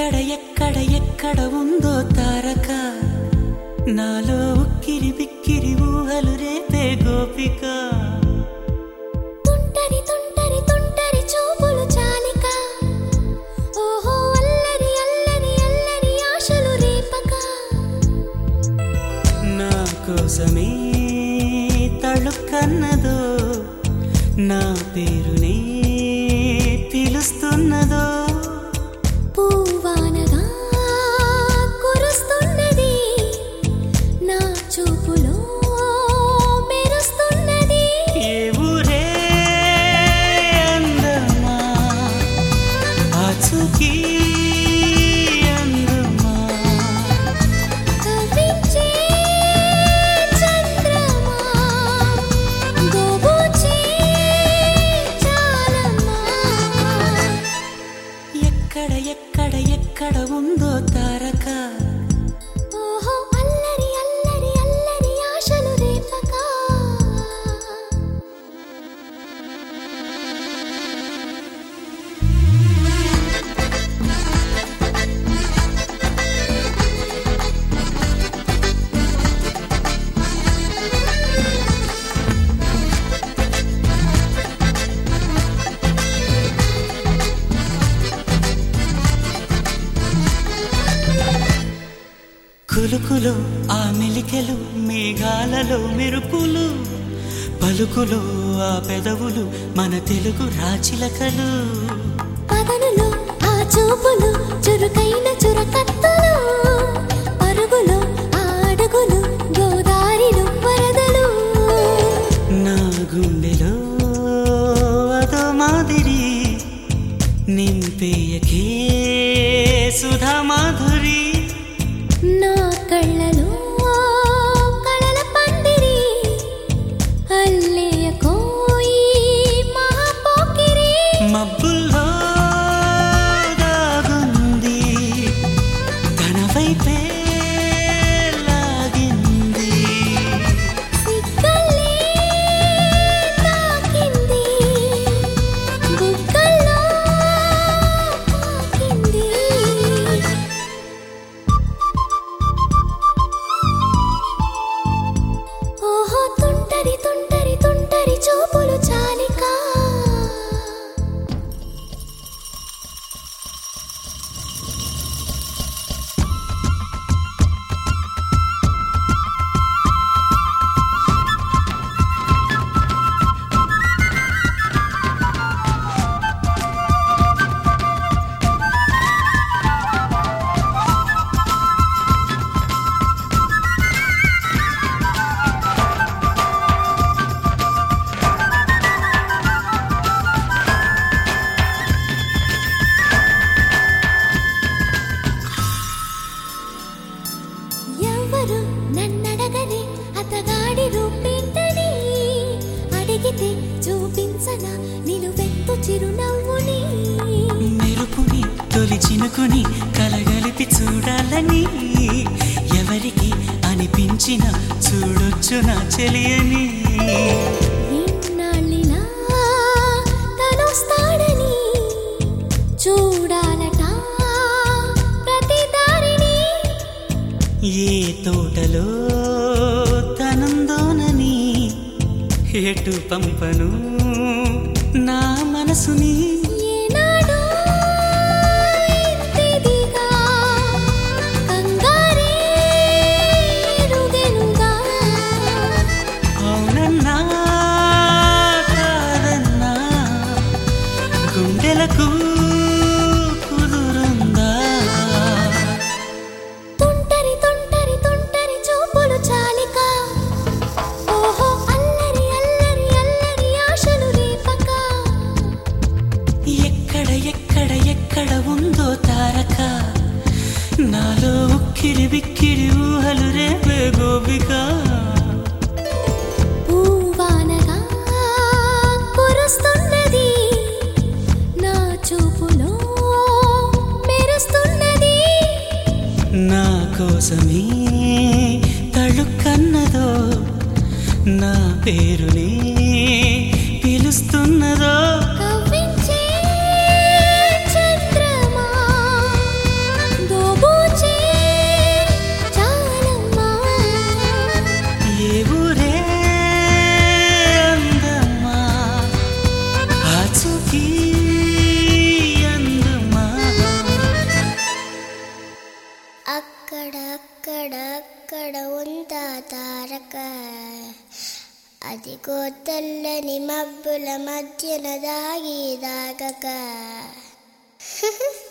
ఎక్కడ ఎక్కడ ఎక్కడ ఉందో తారక నాలో ఉక్కిరి బిక్కిరి ఊహలు రేపే గోపిక తుంటరి తుంటరి తుంటరి చూపులు చాలిక ఓహో అల్లరి అల్లరి అల్లరి ఆశలు రేపక నా కోసమే తళుక్కన్నదో నా పేరునే పిలుస్తున్నదో పూవానగా కురుస్తున్నది నా చూపులో మెరుస్తున్నది ఏ ఊరే అందమా ఆచూకీ అందమా కవ్వించే చంద్రమా గోబూచే చాలమ్మా ఎక్కడ ఎక్కడ ఎక్కడ ఉందో తారక ఓహో అల్లరి అల్లరి అల్లరి ఆశలు రేపక కులుకులో ఆ మెలికెలు మేఘాలలో మెరుపులు పలుకులో ఆ పెదవులు మన తెలుగు రాచిలకలు పదనులు ఆ చూపులు చురుకైన చురకత్తులు పరుగులు ఆ అడుగులు గోదారిలు వరదలు నా గుండెలో అదో మాదిరి నింపేయకే సుధా మాధురి నా కళ్ళలో కళల పందిరి అల్లేయ కోయి మహాపోకిరి మబ్బుల్లో దాగుంది తన వైపే లాగింది సిగ్గల్లే తాకింది బుగ్గల్లో తాకింది ఓహో తుంటరి తుంటరి తుంటరి చూపులు చాలిక ఎవరు నన్నడగని అతగాడి రూపేంటని అడిగితే చూపించన నిలువెత్తు చిరునవ్వుని మెరుపుని తొలి చినుకుని కలగలిపి చూడాలని ఎవరికి అనిపించిన చూడొచ్చు నా చెలియని ఇన్నాళ్ళిలా తనొస్తాడని చూడాలట ప్రతి దారిని ఏ తోటలో తనందోనని ఎటు పంపను నా మనసుని ఏనాడో ఇంతిదిగా కంగారే ఎరుగెనుగా. అవునన్నా కాదన్నా గుండెలకు కుదురుందా తుంటరి తుంటరి తుంటరి చూపులు చాలిక ఓహో అల్లరి అల్లరి అల్లరి ఆశలు రేపక ఎక్కడ ఎక్కడ ఎక్కడ ఉందో తారక నాలో ఉక్కిరి బిక్కిరి ఊహలు రేపే గోపిక పూవానగా కురుస్తున్నది నా చూపులో మెరుస్తున్నది నా కోసమే తళుక్కన్నదో నా పేరునే పిలుస్తున్నదో కవ్వించే చంద్రమా అదిగో తెల్లని మబ్బుల మధ్యన దాగి దాగక